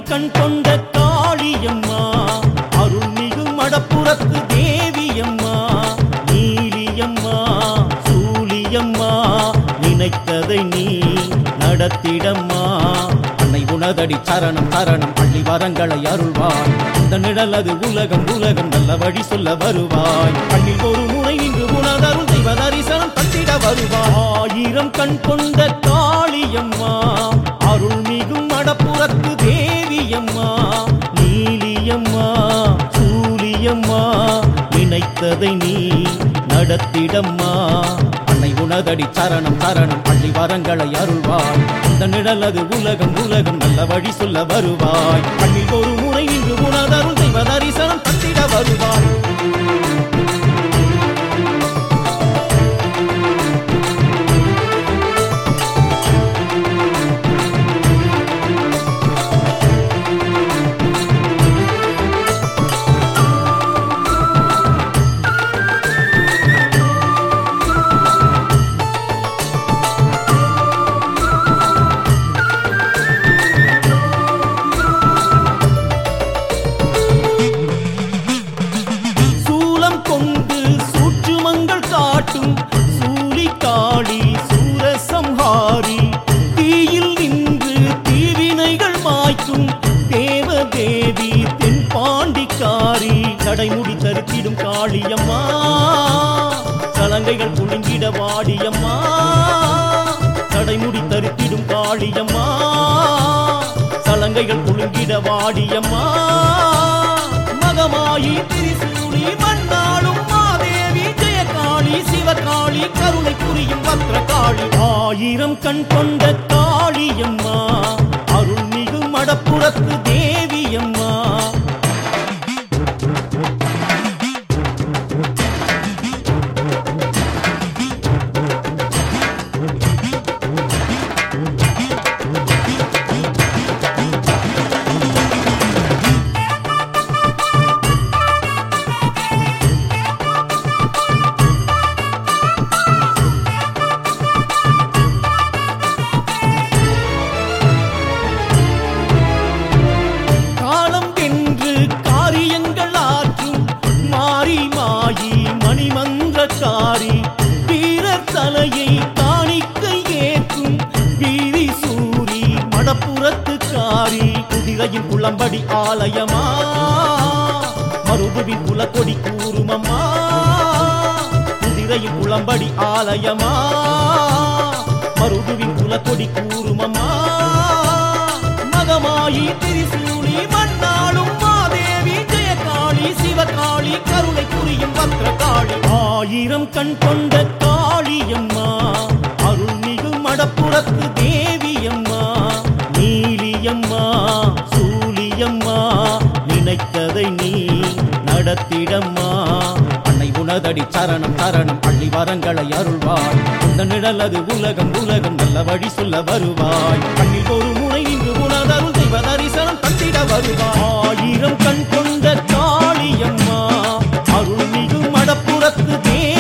கண் கொண்ட காளியம்மா அருள்மிகு மடப்புறத்து தேவியம்மா நீலியம்மா சூலியம்மா நினைத்ததை நீ நடத்திடம்மா அன்னை உனதடி சரணம் சரணம் பள்ளி வரங்களை அருள்வாய் இந்த நிழலது உலகம் உலகம் நல்ல வழி சொல்ல வருவாய் கண்ணில் ஒரு முறை நின்று உனதருள் தெய்வ தரிசனம் தந்திட வருவாய் ஆயிரம் கண் கொண்ட காளியம்மா அருள்மிகு மடப்புறத்து தேவியம்மா நீலியம்மா சூலியம்மா நினைத்ததை நீ நடத்திடம்மா அன்னை உனதடி சரணம் சரணம் பள்ளி வரங்களை அருள்வாய் இந்த நிழலது உலகம் உலகம் நல்ல வழி சொல்ல வருவாய் கண்ணில் ஒரு முறை நின்று உனதருள் தெய்வ தரிசனம் தந்திட வருவாய் சூலம் கொண்டு சூற்றுமங்கள் காட்டும் சூலி காளி சூரசம்ஹாரி தீயில் நின்று தீவினைகள் மாய்க்கும் தேவதேவி தென்பாண்டிக்காரி தடைமுடி தருத்திடும் காளியம்மா சலங்கைகள் குலுங்கிட வாடியம்மா தடைமுடி தருத்திடும் காளியம்மா சலங்கைகள் குலுங்கிட வாடியம்மா மகமாயி திரிசூலி மண்ணாளும் மாதேவி ஜெயகாளி சிவகாளி கருணை புரியும் பத்ரகாளி ஆயிரம் கண் கொண்ட காளியம்மா அருள்மிகு மடப்புறத்து தேவியம்மா காலம் வென்று காரியங்கள் ஆற்றும் மாறி மாயி மணிமந்திரக்காரி வீரர் தலையை காணிக்கை ஏற்றும் வீதி சூரி மடப்புறத்துக்காரி குதிரையின் குளம்படி ஆலயமா மருதுவின் குலக்கொடி கூறுமம்மா குதிரையின் குளம்படி ஆலயமா மருதுவின் குலக்கொடி கூறுமம்மா மகமாயி திரிசூலி மண்ணாளும் மாதேவி ஜெயகாளி சிவகாளி கருணை புரியும் பத்ரகாளி ஆயிரம் கண் கொண்ட காளியம்மா அருள்மிகு மடப்புறத்து தேவியம்மா நீலியம்மா சூலியம்மா நினைத்ததை நீ நடத்திடம்மா அன்னை உனதடி சரணம் சரணம் பள்ளி வரங்களை அருள்வாய் இந்த நிழலது உலகம் உலகம் நல்ல வழி சொல்ல வருவாய் கண்ணில் ஒரு முனை நின்று உனதருள் தெய்வ தரிசனம் தந்திட வருவாய் ஆயிரம் கண் கொண்ட காளியம்மா அருள்மிகு மடப்புறத்து தேவி